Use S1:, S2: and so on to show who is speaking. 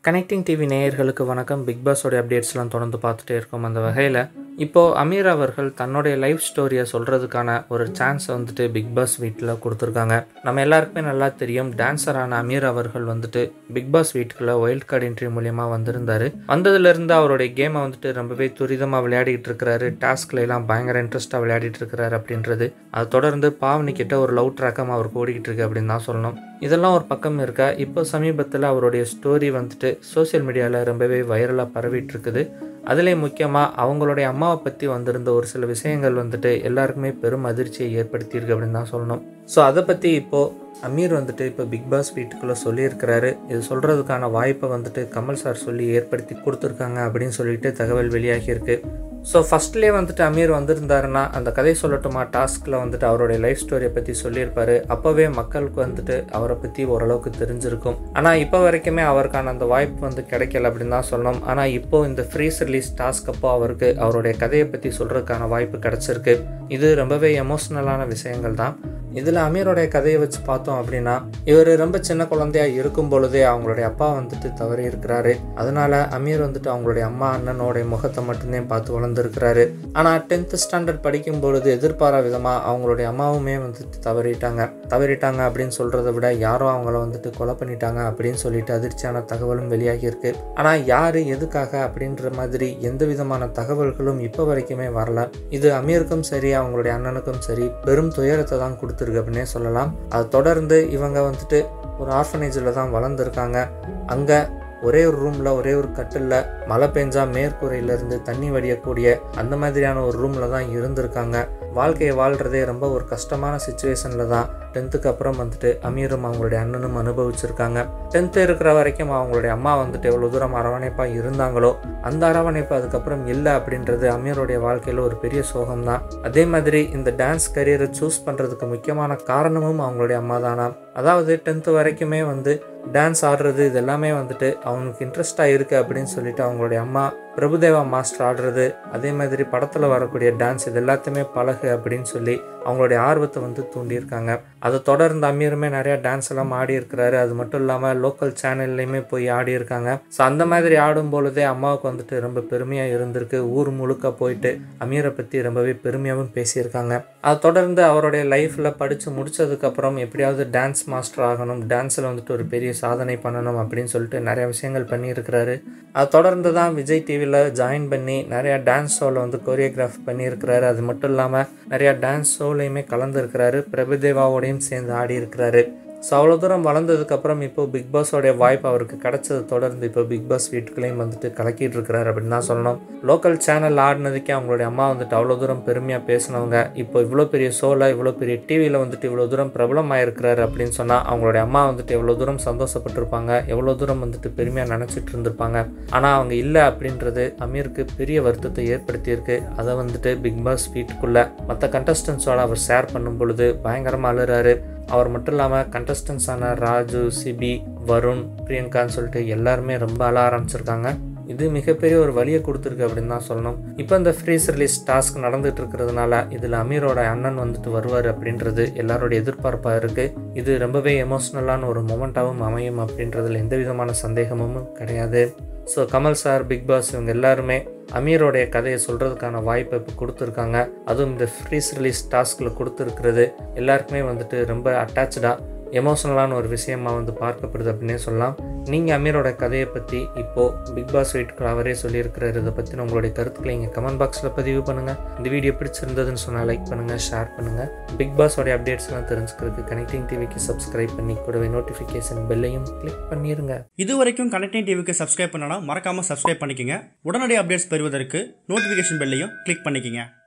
S1: connecting TV நேயர்களுக்கு வணக்கம் big பாஸோடைய அப்டேட்ஸ்லாம் தொடர்ந்து பார்த்துட்டே இருக்கோம் அந்த வகையில் இப்போது அமீர் அவர்கள் தன்னுடைய லைஃப் ஸ்டோரியை சொல்கிறதுக்கான ஒரு சான்ஸ் வந்துட்டு பிக் பாஸ் வீட்டில் கொடுத்துருக்காங்க நம்ம எல்லாருக்குமே நல்லா தெரியும் டான்ஸரான அமீர் அவர்கள் வந்துட்டு பிக் பாஸ் வீட்டுக்குள்ளே ஒயில்ட் கார்டு என்ட்ரி மூலியமாக வந்திருந்தார் வந்ததுலேருந்து அவருடைய கேமை வந்துட்டு ரொம்பவே துரிதமாக விளையாடிட்டு இருக்கிறாரு டாஸ்க்ல எல்லாம் பயங்கர இன்ட்ரெஸ்ட்டாக விளையாடிட்டு இருக்கிறாரு அப்படின்றது அதை தொடர்ந்து பாவனி கிட்ட ஒரு லவ் ட்ராக்கம் அவருக்கு ஓடிக்கிட்டு இருக்கு அப்படின்னு தான் சொல்லணும் இதெல்லாம் ஒரு பக்கம் இருக்க இப்போ சமீபத்தில் அவருடைய ஸ்டோரி வந்துட்டு சோஷியல் மீடியாவில் ரொம்பவே வைரலாக பரவிட்டு இருக்குது அதுலேயும் முக்கியமாக அவங்களுடைய அம்மாவை பற்றி வந்திருந்த ஒரு சில விஷயங்கள் வந்துட்டு எல்லாருக்குமே பெரும் அதிர்ச்சியை ஏற்படுத்தியிருக்கு அப்படின்னு தான் சொல்லணும் ஸோ அதை பற்றி இப்போது அமீர் வந்துட்டு இப்போ பிக் பாஸ் வீட்டுக்குள்ளே சொல்லியிருக்கிறாரு இது சொல்கிறதுக்கான வாய்ப்பை வந்துட்டு கமல் சார் சொல்லி ஏற்படுத்தி கொடுத்துருக்காங்க அப்படின்னு சொல்லிட்டு தகவல் வெளியாகியிருக்கு ஸோ ஃபஸ்ட்லேயே வந்துட்டு அமீர் வந்திருந்தாருன்னா அந்த கதை சொல்லட்டுமா டாஸ்கில் வந்துட்டு அவருடைய லைஃப் ஸ்டோரியை பற்றி சொல்லியிருப்பாரு அப்போவே மக்களுக்கு வந்துட்டு அவரை பற்றி ஓரளவுக்கு தெரிஞ்சிருக்கும் ஆனால் இப்போ வரைக்குமே அவருக்கான அந்த வாய்ப்பு வந்து கிடைக்கல அப்படின்னு தான் சொல்லணும் ஆனால் இப்போ இந்த ஃப்ரீஸ் ரிலீஸ் டாஸ்க் அப்போ அவருக்கு அவருடைய கதையை பற்றி சொல்கிறதுக்கான வாய்ப்பு கிடச்சிருக்கு இது ரொம்பவே எமோஷ்னலான விஷயங்கள் தான் இதில் அமீரோடைய கதையை வச்சு பார்த்தோம் அப்படின்னா இவர் ரொம்ப சின்ன குழந்தையா இருக்கும் பொழுதே அவங்களுடைய அப்பா வந்துட்டு தவறி இருக்கிறாரு அதனால அமீர் வந்துட்டு அவங்களுடைய அம்மா அண்ணனோடைய முகத்தை மட்டும்தான் பார்த்து வளர்ந்துருக்கிறாரு ஆனால் டென்த் ஸ்டாண்டர்ட் படிக்கும் பொழுது எதிர்பாரா விதமாக அவங்களுடைய அம்மாவுமே வந்துட்டு தவறிட்டாங்க தவறிட்டாங்க அப்படின்னு சொல்கிறத விட யாரோ அவங்கள வந்துட்டு கொலை பண்ணிட்டாங்க அப்படின்னு சொல்லிட்டு அதிர்ச்சியான தகவலும் வெளியாகி இருக்கு ஆனால் யார் எதுக்காக அப்படின்ற மாதிரி எந்த விதமான தகவல்களும் இப்போ வரைக்குமே வரல இது அமீருக்கும் சரி அவங்களுடைய அண்ணனுக்கும் சரி பெரும் துயரத்தை தான் கொடுத்துருக்கு அப்படின்னே சொல்லலாம் அதை தொடர்ந்து இவங்க வந்துட்டு ஒரு ஆர்ஃபனேஜில் தான் வளர்ந்துருக்காங்க அங்கே ஒரே ஒரு ரூமில் ஒரே ஒரு கட்டிலில் மழை பெஞ்சா மேற்கூரையிலேருந்து தண்ணி வடியக்கூடிய அந்த மாதிரியான ஒரு ரூமில் தான் இருந்திருக்காங்க வாழ்க்கையை வாழ்கிறதே ரொம்ப ஒரு கஷ்டமான சுச்சுவேஷனில் தான் டென்த்துக்கு அப்புறம் வந்துட்டு அமீரும் அவங்களுடைய அண்ணனும் அனுபவிச்சிருக்காங்க டென்த்து இருக்கிற வரைக்கும் அவங்களுடைய அம்மா வந்துட்டு எவ்வளோ தூரம் அரவணைப்பாக இருந்தாங்களோ அந்த அரவணைப்பு அதுக்கப்புறம் இல்லை அப்படின்றது அமீருடைய வாழ்க்கையில் ஒரு பெரிய சோகம் தான் அதே மாதிரி இந்த டான்ஸ் கரியரை சூஸ் பண்ணுறதுக்கு முக்கியமான காரணமும் அவங்களுடைய அம்மா தானா அதாவது டென்த்து வரைக்குமே வந்து டான்ஸ் ஆடுறது இது எல்லாமே வந்துட்டு அவனுக்கு இன்ட்ரெஸ்டாக இருக்குது அப்படின்னு சொல்லிட்டு அவங்களுடைய அம்மா பிரபுதேவா மாஸ்டர் ஆடுறது அதே மாதிரி படத்தில் வரக்கூடிய டான்ஸ் இது எல்லாத்தையுமே பழகு அப்படின்னு சொல்லி அவங்களுடைய ஆர்வத்தை வந்து தூண்டியிருக்காங்க அதை தொடர்ந்து அமீருமே நிறையா டான்ஸ் எல்லாம் ஆடி இருக்கிறாரு அது மட்டும் இல்லாமல் லோக்கல் சேனல்லையுமே போய் ஆடி இருக்காங்க ஸோ அந்த மாதிரி ஆடும் பொழுதே அம்மாவுக்கு வந்துட்டு ரொம்ப பெருமையாக இருந்திருக்கு ஊர் முழுக்க போயிட்டு அமீரை பற்றி ரொம்பவே பெருமையாகவும் பேசியிருக்காங்க அதை தொடர்ந்து அவருடைய லைஃப்பில் படித்து முடிச்சதுக்கப்புறம் எப்படியாவது டான்ஸ் மாஸ்டர் ஆகணும் டான்ஸில் வந்துட்டு ஒரு பெரிய சாதனை பண்ணணும் அப்படின்னு சொல்லிட்டு நிறைய விஷயங்கள் பண்ணியிருக்கிறாரு அதை தொடர்ந்து தான் விஜய் டிவியில் ஜாயின் பண்ணி நிறையா டான்ஸ் ஷோவில் வந்து கொரியோகிராஃப் பண்ணியிருக்கிறாரு அது மட்டும் இல்லாமல் நிறையா டான்ஸ் ஷோலையுமே கலந்துருக்கிறாரு பிரபுதேவாவோடையும் சேர்ந்து ஆடி இருக்கிறாரு ஸோ அவ்வளோ தூரம் வளர்ந்ததுக்கப்புறம் இப்போ பிக் பாஸோடைய வாய்ப்பு அவருக்கு கிடைச்சது தொடர்ந்து இப்போ பிக் பாஸ் வீட்டுக்குள்ளேயும் வந்துட்டு கலக்கிட்டு இருக்கிறாரு அப்படின்னு தான் சொல்லணும் லோக்கல் சேனல் ஆடினதுக்கே அவங்களுடைய அம்மா வந்துட்டு அவ்வளோ தூரம் பெருமையாக பேசினவங்க இப்போ இவ்வளோ பெரிய ஷோவில் இவ்வளோ பெரிய டிவியில் வந்துட்டு இவ்வளோ தூரம் பிரபலமாக இருக்கிறாரு அப்படின்னு சொன்னால் அவங்களுடைய அம்மா வந்துட்டு எவ்வளோ தூரம் சந்தோஷப்பட்டிருப்பாங்க எவ்வளோ தூரம் வந்துட்டு பெருமையாக நினச்சிட்டு இருந்திருப்பாங்க ஆனால் அவங்க இல்லை அப்படின்றது அமீருக்கு பெரிய வருத்தத்தை ஏற்படுத்தியிருக்கு அதை வந்துட்டு பிக் பாஸ் வீட்டுக்குள்ளே மற்ற கண்டஸ்டன்ஸோட அவர் ஷேர் பண்ணும் பொழுது பயங்கரமாக அழுறாரு அவர் மட்டும் இல்லாமல் கண்டஸ்டன்ஸான ராஜு சிபி வருண் பிரியங்கான்னு சொல்லிட்டு எல்லாருமே ரொம்ப அழ ஆரம்பிச்சிருக்காங்க இது மிகப்பெரிய ஒரு வழியை கொடுத்துருக்கு அப்படின்னு தான் சொல்லணும் இப்போ இந்த ஃப்ரீஸ் ரிலீஸ் டாஸ்க் நடந்துட்டு இருக்கிறதுனால இதில் அமீரோட அண்ணன் வந்துட்டு வருவார் அப்படின்றது எல்லாரோட எதிர்பார்ப்பாக இருக்குது இது ரொம்பவே எமோஷ்னலான ஒரு மொமெண்ட்டாகவும் அமையும் அப்படின்றதுல எந்த விதமான சந்தேகமும் கிடையாது so Kamal sir Bigg Boss இவங்க எல்லாருமே அமீரோடைய கதையை சொல்கிறதுக்கான வாய்ப்பை இப்போ கொடுத்துருக்காங்க அதுவும் இந்த ஃப்ரீஸ் ரிலீஸ் டாஸ்கில் கொடுத்துருக்கிறது எல்லாருக்குமே வந்துட்டு ரொம்ப அட்டாச்சாக எமோஷனலான ஒரு விஷயமா வந்து பார்க்கப்படுது அப்படின்னே சொல்லலாம் நீங்கள் அமீரோட கதையை பற்றி இப்போது பிக் பாஸ் வீட்டுக்கு அவரே சொல்லியிருக்கிறாரு இதை பற்றின உங்களுடைய கருத்துக்களை இங்கே கமெண்ட் பாக்ஸில் பதிவு பண்ணுங்கள் இந்த வீடியோ பிடிச்சிருந்ததுன்னு சொன்னால் லைக் பண்ணுங்கள் ஷேர் பண்ணுங்கள் பிக் பாஸோடைய அப்டேட்ஸ்லாம் தெரிஞ்சுக்கிறதுக்கு கனெக்டிங் டிவிக்கு சப்ஸ்கிரைப் பண்ணி கூடவே நோட்டிஃபிகேஷன் பெல்லையும் கிளிக் பண்ணிடுங்க
S2: இது வரைக்கும் கனெக்டிங் டிவிக்கு சப்ஸ்கிரைப் பண்ணனா மறக்காம சப்ஸ்கிரைப் பண்ணிக்கங்க உடனடி அப்டேட்ஸ் பெறுவதற்கு நோட்டிஃபிகேஷன் பெல்லையும் கிளிக் பண்ணிக்கங்க